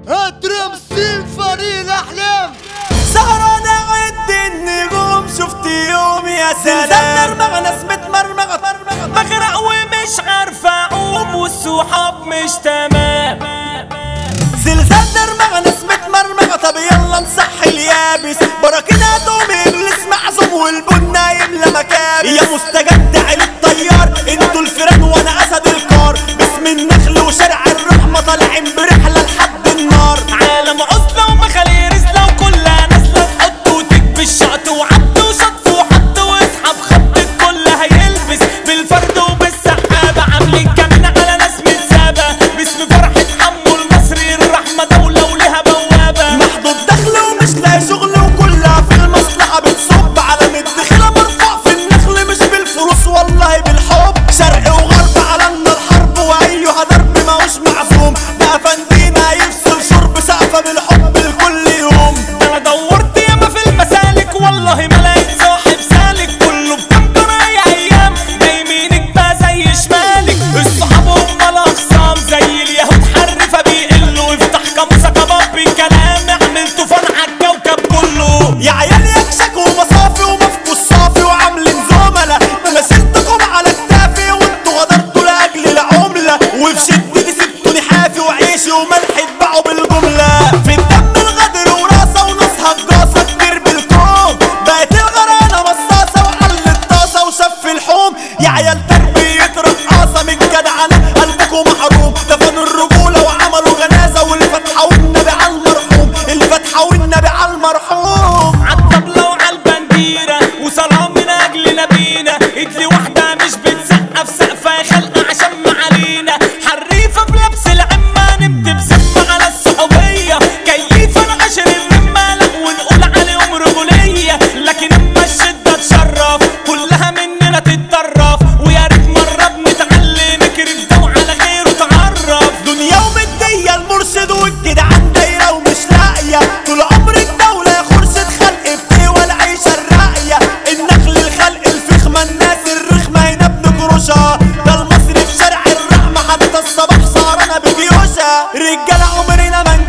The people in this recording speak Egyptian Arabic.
ادرمسين فريق الاحلام سهران عد النجوم شفت يوم يا سلام مرمغ ناس متمرمغة بغرق ومش عارفة اقوم والصحاب مش تمام زلزال درمغة ناس متمرمغة طب يلا نصحي اليابس براكينها دوم ابليس معزوم والبن يملى مكابس يا مستجد عين الطيار انتوا الفيران وانا اسد الكار باسم النخل وشارع الرحمة طالعين برحلة لحد النار عالم عزلة ومخالي رزلة وكلها نازلة تحط وتكبي الشعط وعد وشط وحط واسحب خط الكل هيلبس بالفرد وبالسحابة عاملين كمين على ناس متسابة باسم فرحة حمو المصري الرحمة دولة ولها بوابة محدود دخل ومش لاقي شغل وكلها في المصلحة بتصب على مدخلة مرفوع في النخل مش بالفلوس والله بالحب شرق وغرب على الحرب وايها ضرب ماهوش معزوم بقى فندينا يفصل شرب سقفة بالحب لكل يوم ده انا دورت ياما في المسالك والله ما لقيت صاحب سالك كله بكمبر اي ايام جايمينك بقى زي شمالك الصحاب هم الاخصام زي اليهود حرفة بيقلوا افتح كاموسة كباب بالكلام اعمل طوفان عالكوكب كله يا عيال يكشك ومصافي ومفكوا الصافي وعاملين زملاء انا شلتكم على كتافي وانتوا غدرتوا لاجل العملة وفي شدتي سبتوني حافي وعيشي وملح اتباعوا بالجملة في الدم الغدر وراسة ونصها الجاسة كبير بالكوم بقت الغرانة مصاصة وعل الطاسة وشف الحوم يا عيال تربية رقاصة من جدعنة قلبكم محروم دفنوا الرجولة وعملوا جنازة والفتحة والنبي على المرحوم الفتحة والنبي على المرحوم عالطبلة وعالبنديرة وصلاة من أجل نبينا إدلي واحدة مش بتسقف سقفة يا خلق عشان معالينا حريفة بلبس العمة نمت بسمة على الصحوبية كيفة نعشر الرمة لا ونقول عليهم رجولية لكن اما الشدة تشرف كلها مننا تتطرف ويا ريت مرة بنتعلم نكرف ده وعلى غيره تعرف دنيا ومدية المرشد والجدعان دايرة ومش لاقية طول عمر الدولة يا خرشة خلق بتقوى العيشة الراقية النخل الخلق الفخمة الناس الرخمة هنا بنكرشها ده المصري في شارع الرحمة حتى الصباح سهرانة بجيوشها رجالة عمرنا ما